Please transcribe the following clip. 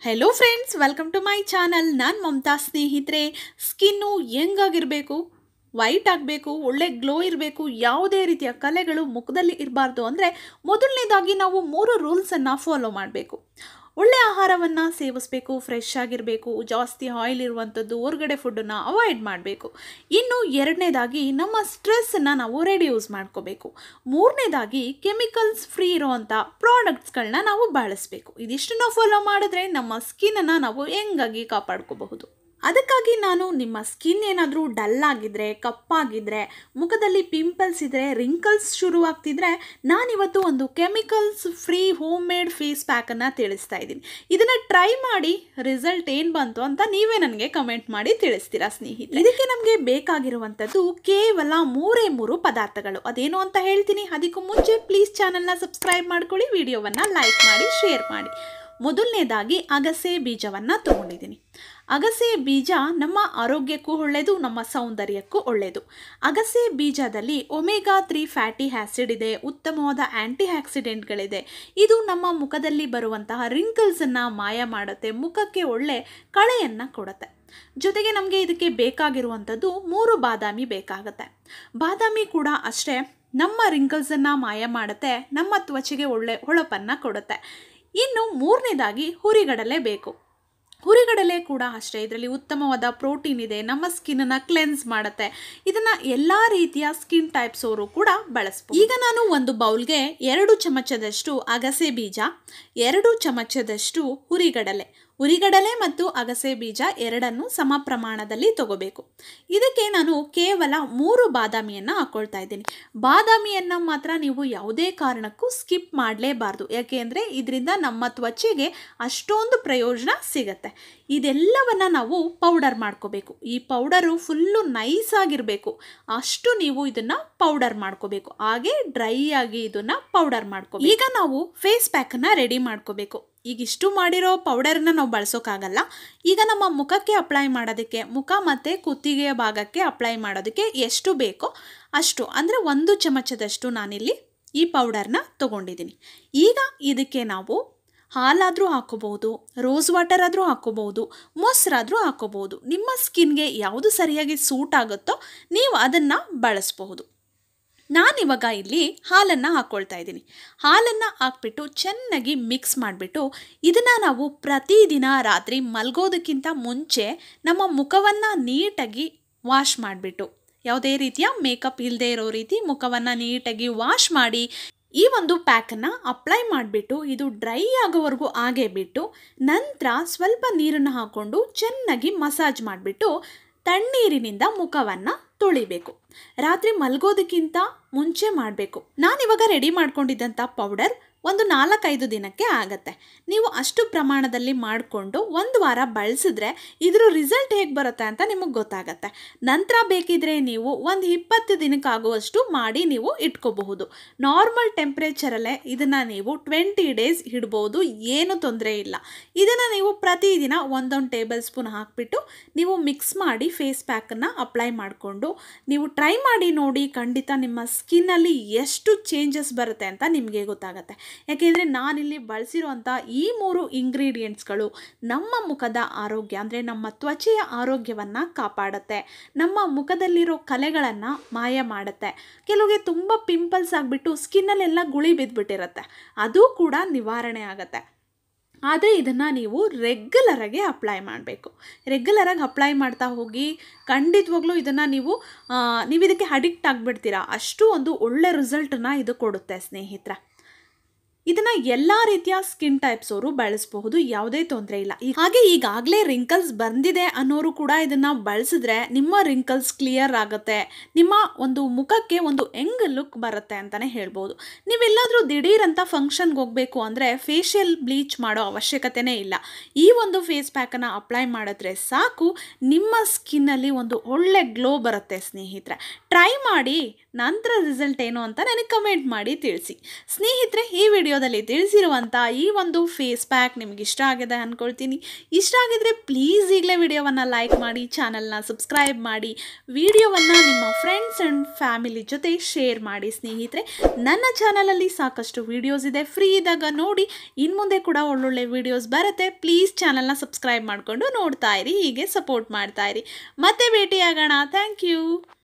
hello friends welcome to my channel ನಾನು ಮಮತಾ ಸ್ನೇಹಿತರೆ skin ಹೆಂಗಾಗಿರಬೇಕು white ಆಗಬೇಕು ಒಳ್ಳೆ ಗ್ಲೋ ಇರಬೇಕು ಯಾವುದೇ ರೀತಿಯ ಕಲೆಗಳು ಮುಖದಲ್ಲಿ ಇರಬಾರ್ದು ಅಂದರೆ ಮೊದಲನೇದಾಗಿ ನಾವು ಮೂರು ರೂಲ್ಸನ್ನು ಫಾಲೋ ಮಾಡಬೇಕು ಒಳ್ಳೆ ಆಹಾರವನ್ನು ಸೇವಿಸಬೇಕು ಫ್ರೆಶ್ ಆಗಿರಬೇಕು ಜಾಸ್ತಿ ಆಯಿಲ್ ಇರುವಂಥದ್ದು ಹೊರಗಡೆ ಫುಡ್ಡನ್ನು ಅವಾಯ್ಡ್ ಮಾಡಬೇಕು ಇನ್ನು ಎರಡನೇದಾಗಿ ನಮ್ಮ ಸ್ಟ್ರೆಸ್ಸನ್ನು ನಾವು ರೆಡ್ಯೂಸ್ ಮಾಡ್ಕೋಬೇಕು ಮೂರನೇದಾಗಿ ಕೆಮಿಕಲ್ಸ್ ಫ್ರೀ ಇರೋವಂಥ ಪ್ರಾಡಕ್ಟ್ಸ್ಗಳನ್ನ ನಾವು ಬಳಸಬೇಕು ಇದಿಷ್ಟನ್ನು ಫಾಲೋ ಮಾಡಿದ್ರೆ ನಮ್ಮ ಸ್ಕಿನ್ನನ್ನು ನಾವು ಹೆಂಗಾಗಿ ಕಾಪಾಡ್ಕೋಬಹುದು ಅದಕ್ಕಾಗಿ ನಾನು ನಿಮ್ಮ ಸ್ಕಿನ್ ಏನಾದರೂ ಡಲ್ ಆಗಿದ್ರೆ ಕಪ್ಪಾಗಿದ್ರೆ ಮುಖದಲ್ಲಿ ಪಿಂಪಲ್ಸ್ ಇದ್ದರೆ ರಿಂಕಲ್ಸ್ ಶುರುವಾಗ್ತಿದ್ರೆ ನಾನಿವತ್ತು ಒಂದು chemicals free home made face ಪ್ಯಾಕನ್ನು ತಿಳಿಸ್ತಾ ಇದ್ದೀನಿ ಇದನ್ನು ಟ್ರೈ ಮಾಡಿ ರಿಸಲ್ಟ್ ಏನು ಬಂತು ಅಂತ ನೀವೇ ನನಗೆ ಕಮೆಂಟ್ ಮಾಡಿ ತಿಳಿಸ್ತೀರಾ ಸ್ನೇಹಿತರೆ ಇದಕ್ಕೆ ನಮಗೆ ಬೇಕಾಗಿರುವಂಥದ್ದು ಕೇವಲ ಮೂರೇ ಮೂರು ಪದಾರ್ಥಗಳು ಅದೇನು ಅಂತ ಹೇಳ್ತೀನಿ ಅದಕ್ಕೂ ಮುಂಚೆ ಪ್ಲೀಸ್ ಚಾನಲ್ನ ಸಬ್ಸ್ಕ್ರೈಬ್ ಮಾಡ್ಕೊಳ್ಳಿ ವಿಡಿಯೋವನ್ನು ಲೈಕ್ ಮಾಡಿ ಶೇರ್ ಮಾಡಿ ಮೊದಲನೇದಾಗಿ ಅಗಸೆ ಬೀಜವನ್ನು ತೊಗೊಂಡಿದ್ದೀನಿ ಅಗಸೆ ಬೀಜ ನಮ್ಮ ಆರೋಗ್ಯಕ್ಕೂ ಒಳ್ಳೆಯದು ನಮ್ಮ ಸೌಂದರ್ಯಕ್ಕೂ ಒಳ್ಳೆಯದು ಅಗಸೆ ಬೀಜದಲ್ಲಿ ಒಮೆಗಾ ತ್ರೀ ಫ್ಯಾಟಿ ಆ್ಯಸಿಡ್ ಇದೆ ಉತ್ತಮವಾದ ಆ್ಯಂಟಿ ಆಕ್ಸಿಡೆಂಟ್ಗಳಿದೆ ಇದು ನಮ್ಮ ಮುಖದಲ್ಲಿ ಬರುವಂತಹ ರಿಂಕಲ್ಸನ್ನು ಮಾಯ ಮಾಡುತ್ತೆ ಮುಖಕ್ಕೆ ಒಳ್ಳೆ ಕಳೆಯನ್ನು ಕೊಡುತ್ತೆ ಜೊತೆಗೆ ನಮಗೆ ಇದಕ್ಕೆ ಬೇಕಾಗಿರುವಂಥದ್ದು ಮೂರು ಬಾದಾಮಿ ಬೇಕಾಗುತ್ತೆ ಬಾದಾಮಿ ಕೂಡ ಅಷ್ಟೇ ನಮ್ಮ ರಿಂಕಲ್ಸನ್ನು ಮಾಯ ಮಾಡುತ್ತೆ ನಮ್ಮ ತ್ವಚೆಗೆ ಒಳ್ಳೆ ಹೊಳಪನ್ನು ಕೊಡುತ್ತೆ ಇನ್ನು ಮೂರನೇದಾಗಿ ಹುರಿಗಡಲೆ ಬೇಕು ಹುರಿಗಡಲೆ ಕೂಡ ಅಷ್ಟೇ ಇದರಲ್ಲಿ ಉತ್ತಮವಾದ ಪ್ರೋಟೀನ್ ಇದೆ ನಮ್ಮ ಸ್ಕಿನ್ನನ್ನು ಕ್ಲೆನ್ಸ್ ಮಾಡುತ್ತೆ ಇದನ್ನು ಎಲ್ಲ ರೀತಿಯ ಸ್ಕಿನ್ ಟೈಪ್ಸ್ ಅವರು ಕೂಡ ಬಳಸ್ಬೋದು ಈಗ ನಾನು ಒಂದು ಬೌಲ್ಗೆ ಎರಡು ಚಮಚದಷ್ಟು ಅಗಸೆ ಬೀಜ ಎರಡು ಚಮಚದಷ್ಟು ಹುರಿಗಡಲೆ ಹುರಿಗಡಲೆ ಮತ್ತು ಅಗಸೆ ಬೀಜ ಎರಡನ್ನು ಸಮ ಪ್ರಮಾಣದಲ್ಲಿ ತಗೋಬೇಕು ಇದಕ್ಕೆ ನಾನು ಕೇವಲ ಮೂರು ಬಾದಾಮಿಯನ್ನು ಹಾಕ್ಕೊಳ್ತಾ ಇದ್ದೀನಿ ಬಾದಾಮಿಯನ್ನು ಮಾತ್ರ ನೀವು ಯಾವುದೇ ಕಾರಣಕ್ಕೂ ಸ್ಕಿಪ್ ಮಾಡಲೇಬಾರ್ದು ಯಾಕೆ ಅಂದರೆ ಇದರಿಂದ ನಮ್ಮ ತ್ವಚೆಗೆ ಅಷ್ಟೊಂದು ಪ್ರಯೋಜನ ಸಿಗತ್ತೆ ಇದೆಲ್ಲವನ್ನು ನಾವು ಪೌಡರ್ ಮಾಡ್ಕೋಬೇಕು ಈ ಪೌಡರು ಫುಲ್ಲು ನೈಸ್ ಆಗಿರಬೇಕು ಅಷ್ಟು ನೀವು ಇದನ್ನು ಪೌಡರ್ ಮಾಡ್ಕೋಬೇಕು ಹಾಗೆ ಡ್ರೈ ಆಗಿ ಇದನ್ನು ಪೌಡರ್ ಮಾಡ್ಕೋ ಈಗ ನಾವು ಫೇಸ್ ಪ್ಯಾಕನ್ನು ರೆಡಿ ಮಾಡ್ಕೋಬೇಕು ಈಗ ಇಷ್ಟು ಮಾಡಿರೋ ಪೌಡರನ್ನ ನಾವು ಬಳಸೋಕ್ಕಾಗಲ್ಲ ಈಗ ನಮ್ಮ ಮುಖಕ್ಕೆ ಅಪ್ಲೈ ಮಾಡೋದಕ್ಕೆ ಮುಖ ಮತ್ತು ಕುತ್ತಿಗೆಯ ಭಾಗಕ್ಕೆ ಅಪ್ಲೈ ಮಾಡೋದಕ್ಕೆ ಎಷ್ಟು ಬೇಕೋ ಅಷ್ಟು ಅಂದರೆ ಒಂದು ಚಮಚದಷ್ಟು ನಾನಿಲ್ಲಿ ಈ ಪೌಡರ್ನ ತೊಗೊಂಡಿದ್ದೀನಿ ಈಗ ಇದಕ್ಕೆ ನಾವು ಹಾಲಾದರೂ ಹಾಕೋಬಹುದು ರೋಸ್ ವಾಟರ್ ಆದರೂ ಹಾಕೋಬಹುದು ಮೊಸರಾದರೂ ಹಾಕೋಬಹುದು ನಿಮ್ಮ ಸ್ಕಿನ್ಗೆ ಯಾವುದು ಸರಿಯಾಗಿ ಸೂಟ್ ಆಗುತ್ತೋ ನೀವು ಅದನ್ನು ಬಳಸಬಹುದು ನಾನಿವಾಗ ಇಲ್ಲಿ ಹಾಲನ್ನು ಹಾಕ್ಕೊಳ್ತಾ ಇದ್ದೀನಿ ಹಾಲನ್ನು ಹಾಕ್ಬಿಟ್ಟು ಚೆನ್ನಾಗಿ ಮಿಕ್ಸ್ ಮಾಡಿಬಿಟ್ಟು ಇದನ್ನು ನಾವು ಪ್ರತಿದಿನ ರಾತ್ರಿ ಮಲ್ಗೋದಕ್ಕಿಂತ ಮುಂಚೆ ನಮ್ಮ ಮುಖವನ್ನು ನೀಟಾಗಿ ವಾಶ್ ಮಾಡಿಬಿಟ್ಟು ಯಾವುದೇ ರೀತಿಯ ಮೇಕಪ್ ಇಲ್ಲದೆ ಇರೋ ರೀತಿ ಮುಖವನ್ನು ನೀಟಾಗಿ ವಾಶ್ ಮಾಡಿ ಈ ಒಂದು ಪ್ಯಾಕನ್ನು ಅಪ್ಲೈ ಮಾಡಿಬಿಟ್ಟು ಇದು ಡ್ರೈ ಆಗೋವರೆಗೂ ಹಾಗೆ ಬಿಟ್ಟು ನಂತರ ಸ್ವಲ್ಪ ನೀರನ್ನು ಹಾಕ್ಕೊಂಡು ಚೆನ್ನಾಗಿ ಮಸಾಜ್ ಮಾಡಿಬಿಟ್ಟು ತಣ್ಣೀರಿನಿಂದ ಮುಖವನ್ನು ತೊಳಿಬೇಕು ರಾತ್ರಿ ಮಲ್ಗೋದಕ್ಕಿಂತ ಮುಂಚೆ ಮಾಡಬೇಕು ನಾನಿವಾಗ ರೆಡಿ ಮಾಡ್ಕೊಂಡಿದ್ದಂಥ ಪೌಡರ್ ಒಂದು ನಾಲ್ಕೈದು ದಿನಕ್ಕೆ ಆಗತ್ತೆ ನೀವು ಅಷ್ಟು ಪ್ರಮಾಣದಲ್ಲಿ ಮಾಡಿಕೊಂಡು ಒಂದು ವಾರ ಬಳಸಿದ್ರೆ ಇದ್ರ ರಿಸಲ್ಟ್ ಹೇಗೆ ಬರುತ್ತೆ ಅಂತ ನಿಮಗೆ ಗೊತ್ತಾಗತ್ತೆ ನಂತರ ಬೇಕಿದ್ರೆ ನೀವು ಒಂದು ಇಪ್ಪತ್ತು ದಿನಕ್ಕಾಗುವಷ್ಟು ಮಾಡಿ ನೀವು ಇಟ್ಕೋಬಹುದು ನಾರ್ಮಲ್ ಟೆಂಪ್ರೇಚರಲ್ಲೇ ಇದನ್ನು ನೀವು ಟ್ವೆಂಟಿ ಡೇಸ್ ಇಡ್ಬೋದು ಏನು ತೊಂದರೆ ಇಲ್ಲ ಇದನ್ನು ನೀವು ಪ್ರತಿದಿನ ಒಂದೊಂದು ಟೇಬಲ್ ಸ್ಪೂನ್ ಹಾಕಿಬಿಟ್ಟು ನೀವು ಮಿಕ್ಸ್ ಮಾಡಿ ಫೇಸ್ ಪ್ಯಾಕನ್ನು ಅಪ್ಲೈ ಮಾಡಿಕೊಂಡು ನೀವು ಟ್ರೈ ಮಾಡಿ ನೋಡಿ ಖಂಡಿತ ನಿಮ್ಮ ಸ್ಕಿನ್ನಲ್ಲಿ ಎಷ್ಟು ಚೇಂಜಸ್ ಬರುತ್ತೆ ಅಂತ ನಿಮಗೆ ಗೊತ್ತಾಗುತ್ತೆ ಯಾಕೆಂದರೆ ನಾನಿಲ್ಲಿ ಬಳಸಿರುವಂಥ ಈ ಮೂರು ಇಂಗ್ರೀಡಿಯೆಂಟ್ಸ್ಗಳು ನಮ್ಮ ಮುಖದ ಆರೋಗ್ಯ ಅಂದರೆ ನಮ್ಮ ತ್ವಚೆಯ ಆರೋಗ್ಯವನ್ನು ಕಾಪಾಡುತ್ತೆ ನಮ್ಮ ಮುಖದಲ್ಲಿರೋ ಕಲೆಗಳನ್ನು ಮಾಯ ಮಾಡುತ್ತೆ ಕೆಲವಿಗೆ ತುಂಬ ಪಿಂಪಲ್ಸ್ ಆಗಿಬಿಟ್ಟು ಸ್ಕಿನ್ನಲ್ಲೆಲ್ಲ ಗುಳಿ ಬಿದ್ದುಬಿಟ್ಟಿರುತ್ತೆ ಅದು ಕೂಡ ನಿವಾರಣೆ ಆಗುತ್ತೆ ಆದರೆ ಇದನ್ನು ನೀವು ರೆಗ್ಯುಲರಾಗಿ ಅಪ್ಲೈ ಮಾಡಬೇಕು ರೆಗ್ಯುಲರಾಗಿ ಅಪ್ಲೈ ಮಾಡ್ತಾ ಹೋಗಿ ಖಂಡಿತವಾಗ್ಲೂ ಇದನ್ನು ನೀವು ನೀವು ಇದಕ್ಕೆ ಅಡಿಕ್ಟ್ ಆಗಿಬಿಡ್ತೀರಾ ಅಷ್ಟು ಒಂದು ಒಳ್ಳೆ ರಿಸಲ್ಟನ್ನು ಇದು ಕೊಡುತ್ತೆ ಸ್ನೇಹಿತರೆ ಇದನ್ನು ಎಲ್ಲ ರೀತಿಯ ಸ್ಕಿನ್ ಟೈಪ್ಸ್ ಅವರು ಬಳಸಬಹುದು ಯಾವುದೇ ತೊಂದರೆ ಇಲ್ಲ ಹಾಗೆ ಈಗಾಗಲೇ ರಿಂಕಲ್ಸ್ ಬಂದಿದೆ ಅನ್ನೋರು ಕೂಡ ಇದನ್ನು ಬಳಸಿದ್ರೆ ನಿಮ್ಮ ರಿಂಕಲ್ಸ್ ಕ್ಲಿಯರ್ ಆಗುತ್ತೆ ನಿಮ್ಮ ಒಂದು ಮುಖಕ್ಕೆ ಒಂದು ಹೆಂಗ್ ಲುಕ್ ಬರುತ್ತೆ ಅಂತಲೇ ಹೇಳ್ಬೋದು ನೀವೆಲ್ಲಾದರೂ ದಿಢೀರಂತ ಫಂಕ್ಷನ್ಗೆ ಹೋಗಬೇಕು ಅಂದರೆ ಫೇಶಿಯಲ್ ಬ್ಲೀಚ್ ಮಾಡೋ ಅವಶ್ಯಕತೆನೇ ಇಲ್ಲ ಈ ಒಂದು ಫೇಸ್ ಪ್ಯಾಕನ್ನು ಅಪ್ಲೈ ಮಾಡಿದ್ರೆ ಸಾಕು ನಿಮ್ಮ ಸ್ಕಿನ್ನಲ್ಲಿ ಒಂದು ಒಳ್ಳೆ ಗ್ಲೋ ಬರುತ್ತೆ ಸ್ನೇಹಿತರೆ ಟ್ರೈ ಮಾಡಿ ನಂತರ ರಿಸಲ್ಟ್ ಏನು ಅಂತ ನನಗೆ ಕಮೆಂಟ್ ಮಾಡಿ ತಿಳಿಸಿ ಸ್ನೇಹಿತರೆ ಈ ವಿಡಿಯೋದಲ್ಲಿ ತಿಳಿಸಿರುವಂಥ ಈ ಒಂದು ಫೇಸ್ ಪ್ಯಾಕ್ ನಿಮ್ಗೆ ಇಷ್ಟ ಆಗಿದೆ ಅಂದ್ಕೊಳ್ತೀನಿ ಇಷ್ಟ ಆಗಿದ್ರೆ ಪ್ಲೀಸ್ ಈಗಲೇ ವಿಡಿಯೋವನ್ನು ಲೈಕ್ ಮಾಡಿ ಚಾನಲ್ನ ಸಬ್ಸ್ಕ್ರೈಬ್ ಮಾಡಿ ವಿಡಿಯೋವನ್ನು ನಿಮ್ಮ ಫ್ರೆಂಡ್ಸ್ ಆ್ಯಂಡ್ ಫ್ಯಾಮಿಲಿ ಜೊತೆ ಶೇರ್ ಮಾಡಿ ಸ್ನೇಹಿತರೆ ನನ್ನ ಚಾನಲಲ್ಲಿ ಸಾಕಷ್ಟು ವಿಡಿಯೋಸ್ ಇದೆ ಫ್ರೀ ಇದ್ದಾಗ ನೋಡಿ ಇನ್ನು ಮುಂದೆ ಕೂಡ ಒಳ್ಳೊಳ್ಳೆ ವಿಡಿಯೋಸ್ ಬರುತ್ತೆ ಪ್ಲೀಸ್ ಚಾನಲ್ನ ಸಬ್ಸ್ಕ್ರೈಬ್ ಮಾಡಿಕೊಂಡು ನೋಡ್ತಾ ಇರಿ ಹೀಗೆ ಸಪೋರ್ಟ್ ಮಾಡ್ತಾ ಇರಿ ಮತ್ತೆ ಭೇಟಿಯಾಗೋಣ ಥ್ಯಾಂಕ್ ಯು